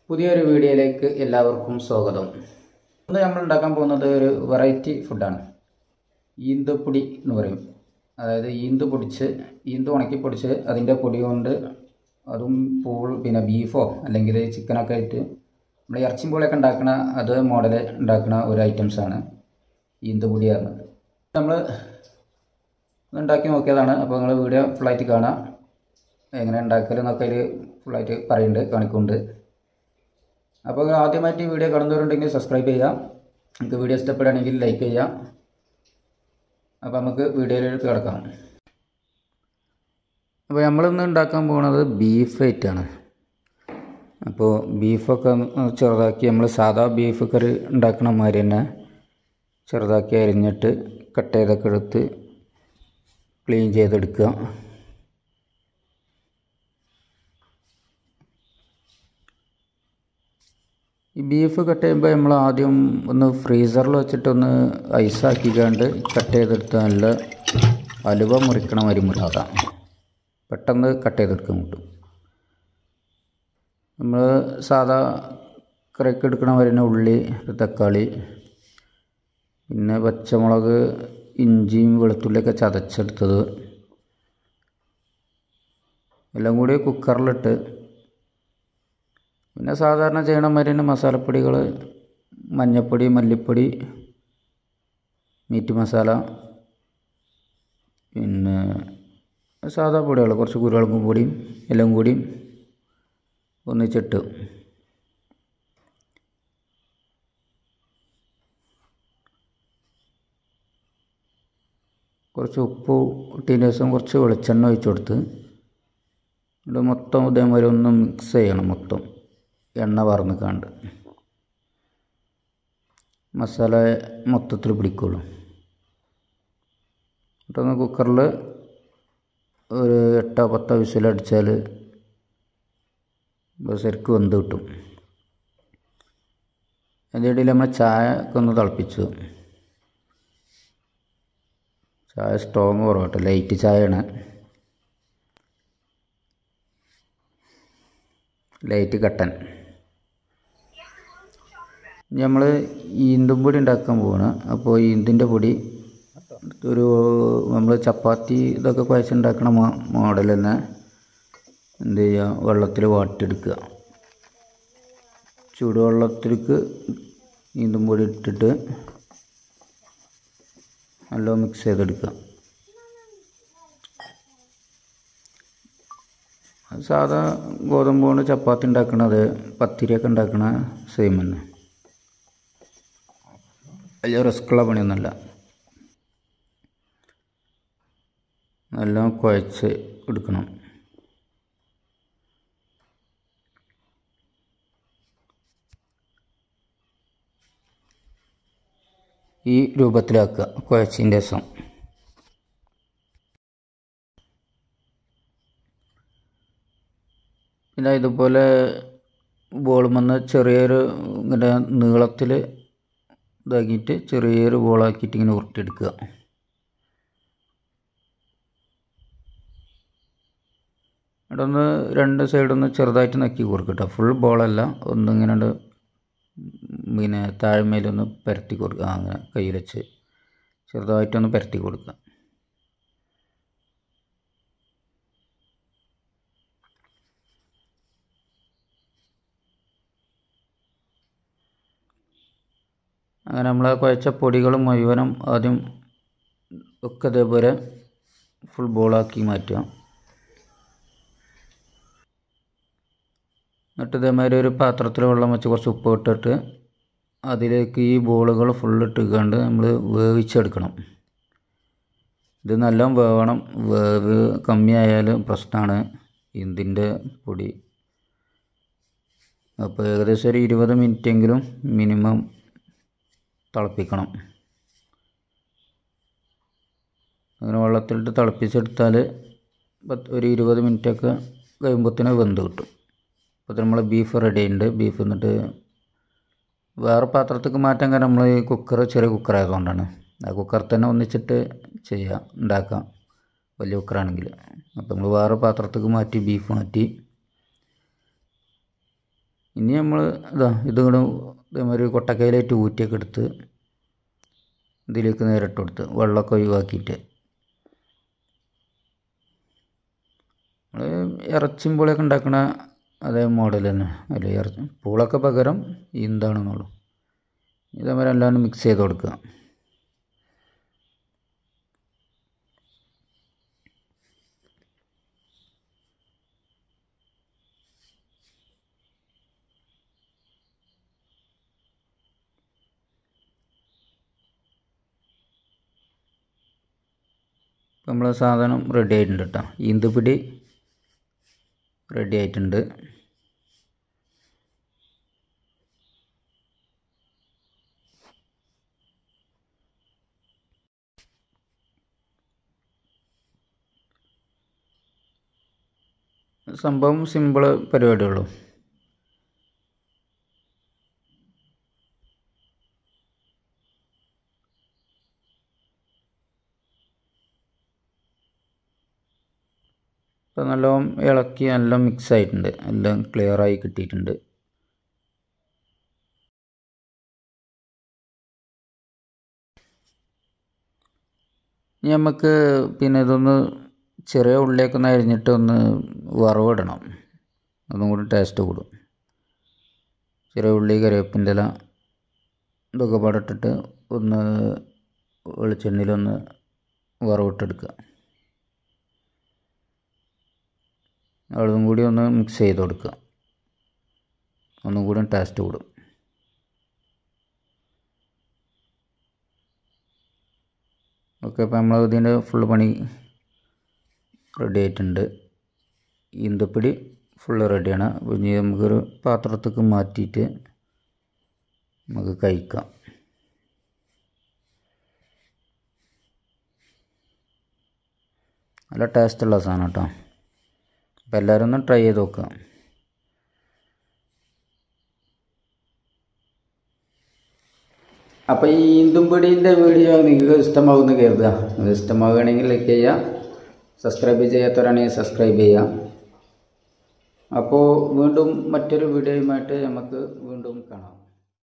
പുതിയൊരു വീഡിയോയിലേക്ക് എല്ലാവർക്കും സ്വാഗതം ഇന്ന് നമ്മൾ ഉണ്ടാക്കാൻ പോകുന്നത് ഒരു വെറൈറ്റി ഫുഡാണ് ഈന്തപ്പൊടി എന്ന് പറയും അതായത് ഈന്ത് പൊടിച്ച് ഈന്ത് ഉണക്കി പൊടിച്ച് അതിൻ്റെ പൊടി കൊണ്ട് അതും പൂൾ പിന്നെ ബീഫോ അല്ലെങ്കിൽ ചിക്കനൊക്കെ ആയിട്ട് നമ്മൾ ഇറച്ചിയും പൂളൊക്കെ ഉണ്ടാക്കുന്ന അത് മോഡൽ ഉണ്ടാക്കുന്ന ഒരു ഐറ്റംസാണ് ഈന്ത് പൊടി പറഞ്ഞത് നമ്മൾ ഉണ്ടാക്കി നോക്കിയതാണ് അപ്പോൾ നിങ്ങൾ വീഡിയോ ഫുള്ളായിട്ട് കാണാം എങ്ങനെ ഉണ്ടാക്കൽ എന്നൊക്കെ അതിൽ ഫുള്ളായിട്ട് പറയുന്നുണ്ട് കാണിക്കുന്നുണ്ട് അപ്പോൾ ആദ്യമായിട്ട് ഈ വീഡിയോ കാണുന്നവരുണ്ടെങ്കിൽ സബ്സ്ക്രൈബ് ചെയ്യുക നിങ്ങൾക്ക് വീഡിയോ ഇഷ്ടപ്പെടുകയാണെങ്കിൽ ലൈക്ക് ചെയ്യാം അപ്പോൾ നമുക്ക് വീഡിയോയിലേക്ക് കിടക്കാം അപ്പോൾ നമ്മളിന്ന് ഉണ്ടാക്കാൻ പോകുന്നത് ബീഫ് ഐറ്റാണ് അപ്പോൾ ബീഫൊക്കെ ചെറുതാക്കി നമ്മൾ സാധാ ബീഫ് കറി ഉണ്ടാക്കണ മാതിരി തന്നെ ചെറുതാക്കി അരിഞ്ഞിട്ട് കട്ട് ചെയ്തൊക്കെ എടുത്ത് ക്ലീൻ ചെയ്തെടുക്കുക ഈ ബീഫ് കട്ട് ചെയ്യുമ്പോൾ നമ്മൾ ആദ്യം ഒന്ന് ഫ്രീസറിൽ വെച്ചിട്ടൊന്ന് ഐസാക്കിക്കാണ്ട് കട്ട് ചെയ്തെടുത്താൽ നല്ല അലുവ മുറിക്കണ മാതിരി മുറിക്കാം പെട്ടെന്ന് കട്ട് ചെയ്തെടുക്കാൻ കിട്ടും നമ്മൾ സാധാ കറിക്ക് എടുക്കണ മാതിരി തന്നെ ഉള്ളി തക്കാളി പിന്നെ പച്ചമുളക് ഇഞ്ചിയും വെളുത്തുള്ളിയൊക്കെ ചതച്ചെടുത്തത് എല്ലാം കൂടി കുക്കറിലിട്ട് പിന്നെ സാധാരണ ചെയ്യണ മാതിരി തന്നെ മസാലപ്പൊടികൾ മഞ്ഞൾപ്പൊടി മല്ലിപ്പൊടി മീറ്റ് മസാല പിന്നെ സാധാ പൊടികൾ കുറച്ച് കുരുമുളകും പൊടിയും എല്ലാം കൂടിയും ഒന്നിച്ചിട്ട് കുറച്ച് ഉപ്പ് ഇട്ടതിന് ശേഷം കുറച്ച് വെളിച്ചെണ്ണ ഒഴിച്ച് കൊടുത്ത് ഇത് മൊത്തം ഇതേമാതിരി ഒന്ന് മിക്സ് ചെയ്യണം മൊത്തം എണ്ണ വറന്നിക്കാണ്ട് മസാല മൊത്തത്തിൽ പിടിക്കുള്ളൂ എന്നിട്ടൊന്ന് കുക്കറിൽ ഒരു എട്ടോ പത്തോ വിസിലടിച്ചാൽ ശരിക്കും വെന്ത് കിട്ടും അതിൻ്റെ ഇടയിൽ നമ്മൾ ചായ ഒക്കെ ഒന്ന് തിളപ്പിച്ചു ചായ സ്ട്രോങ് കുറവട്ടെ ലൈറ്റ് ചായയാണ് ലൈറ്റ് കട്ടൻ നമ്മൾ ഈന്തും പൊടി ഉണ്ടാക്കാൻ പോവാണ് അപ്പോൾ ഈന്തിൻ്റെ പൊടി ഒരു നമ്മൾ ചപ്പാത്തി ഇതൊക്കെ കുഴച്ചുണ്ടാക്കണ മോ മോഡൽ തന്നെ എന്ത് ചെയ്യുക വെള്ളത്തിൽ വാട്ടിയെടുക്കുക ചൂടുവെള്ളത്തിലേക്ക് ഈന്തും പൊടി ഇട്ടിട്ട് നല്ല മിക്സ് ചെയ്തെടുക്കുക സാധാ ഗോതമ്പ് കൊണ്ട് ചപ്പാത്തി ഉണ്ടാക്കണത് പത്തിരിയൊക്കെ ഉണ്ടാക്കണ സെയിം തന്നെ വലിയ റിസ്ക്കുള്ള പണിയൊന്നുമല്ല നല്ല കുഴച്ച് എടുക്കണം ഈ രൂപത്തിലാക്കുക കുഴച്ചതിൻ്റെ ശേഷം പിന്നെ ഇതുപോലെ ബോളുമെന്ന് ചെറിയൊരു ഇങ്ങനെ നീളത്തിൽ ഇതാക്കിയിട്ട് ചെറിയൊരു ബോളാക്കിയിട്ട് ഇങ്ങനെ ഉരുട്ടിയെടുക്കുക ഇവിടെ ഒന്ന് രണ്ട് സൈഡൊന്ന് ചെറുതായിട്ട് നക്കി കൊടുക്കട്ടോ ഫുൾ ബോളല്ല ഒന്നിങ്ങനെ പിന്നെ താഴ്മയിലൊന്ന് പരത്തി കൊടുക്കുക അങ്ങനെ കയ്യിൽ വെച്ച് ചെറുതായിട്ടൊന്ന് പരത്തി കൊടുക്കുക അങ്ങനെ നമ്മൾ കുഴച്ച പൊടികൾ മുഴുവനും ആദ്യം ഒക്കെ ഇതേപോലെ ഫുൾ ബോളാക്കി മാറ്റുക എന്നിട്ട് ഇതേമാതിരി ഒരു പാത്രത്തിൽ വെള്ളം വെച്ച് കുറച്ച് ഉപ്പ് ഇട്ടിട്ട് അതിലേക്ക് ഈ ബോളുകൾ ഫുൾ ഇട്ടുകൊണ്ട് നമ്മൾ വേവിച്ചെടുക്കണം ഇത് നല്ല വേവണം വേവ് കമ്മിയായാൽ പ്രശ്നമാണ് ഇതിൻ്റെ പൊടി അപ്പോൾ ഏകദേശം ഒരു ഇരുപത് മിനിറ്റെങ്കിലും മിനിമം തിളപ്പിക്കണം അങ്ങനെ വെള്ളത്തിലിട്ട് തിളപ്പിച്ചെടുത്താൽ ഒരു ഇരുപത് മിനിറ്റൊക്കെ കഴിയുമ്പോഴത്തേന് വെന്ത് കിട്ടും അപ്പോൾ നമ്മൾ ബീഫ് റെഡി ഉണ്ട് ബീഫ് എന്നിട്ട് വേറെ പാത്രത്തേക്ക് മാറ്റാൻ കാരണം നമ്മൾ ഈ കുക്കർ ചെറിയ കുക്കർ ആയതുകൊണ്ടാണ് ആ കുക്കർ തന്നെ ഒന്നിച്ചിട്ട് ചെയ്യാം ഉണ്ടാക്കാം വലിയ കുക്കറാണെങ്കിൽ അപ്പോൾ നമ്മൾ വേറെ പാത്രത്തേക്ക് മാറ്റി ബീഫ് മാറ്റി ഇനി നമ്മൾ ഇതാ ഇതിങ്ങനെ ഇതേമാതിരി കൊട്ടക്കയിലായിട്ട് ഊറ്റിയൊക്കെ എടുത്ത് ഇതിലേക്ക് നേരെ ഇട്ട് കൊടുത്ത് വെള്ളമൊക്കെ ഒഴിവാക്കിയിട്ട് നമ്മൾ ഇറച്ചിയും പൂളയൊക്കെ ഉണ്ടാക്കണ അതേ മോഡൽ തന്നെ അല്ല ഇറച്ചി പൂളൊക്കെ പകരം എന്താണെന്നുള്ളൂ ഇതേമാതിരി എല്ലാം മിക്സ് ചെയ്ത് കൊടുക്കുക നമ്മൾ സാധനം റെഡി ആയിട്ടുണ്ട് കേട്ടോ ഈന്തപ്പിടി റെഡി ആയിട്ടുണ്ട് സംഭവം സിമ്പിൾ പരിപാടിയുള്ളൂ ഇപ്പോൾ നല്ലോണം ഇളക്കി നല്ല മിക്സ് ആയിട്ടുണ്ട് എല്ലാം ക്ലിയറായി കിട്ടിയിട്ടുണ്ട് ഇനി നമുക്ക് പിന്നെ ഇതൊന്ന് ചെറിയ ഉള്ളിയൊക്കെ ഒന്ന് അരിഞ്ഞിട്ട് ഒന്ന് വറവിടണം അതും കൂടി ടേസ്റ്റ് കൂടും ചെറിയ ഉള്ളി കറിവേപ്പിൻ്റെ ഇല ഇതൊക്കെ പാടിട്ടിട്ട് ഒന്ന് വെളിച്ചെണ്ണയിലൊന്ന് വറവിട്ടെടുക്കുക അതും കൂടി ഒന്ന് മിക്സ് ചെയ്ത് കൊടുക്കുക ഒന്നും കൂടി ടേസ്റ്റ് കൂടും ഓക്കെ അപ്പോൾ നമ്മൾ ഇതിൻ്റെ ഫുള്ള് പണി റെഡി ആയിട്ടുണ്ട് ഈന്തപ്പിടി ഫുള്ള് റെഡിയാണ് ഇനി നമുക്കൊരു പാത്രത്തേക്ക് മാറ്റിയിട്ട് നമുക്ക് കഴിക്കാം നല്ല ടേസ്റ്റുള്ള സാധനം കേട്ടോ അപ്പോൾ എല്ലാവരും ഒന്ന് ട്രൈ ചെയ്ത് നോക്കുക അപ്പോൾ ഈ ഈന്തുംപൊടീൻ്റെ വീഡിയോ നിങ്ങൾക്ക് ഇഷ്ടമാകുമെന്ന് കരുതുക അത് ഇഷ്ടമാവുകയാണെങ്കിൽ ലൈക്ക് ചെയ്യുക സബ്സ്ക്രൈബ് ചെയ്യാത്തവരാണെങ്കിൽ സബ്സ്ക്രൈബ് ചെയ്യുക അപ്പോൾ വീണ്ടും മറ്റൊരു വീഡിയോയുമായിട്ട് നമുക്ക് വീണ്ടും കാണാം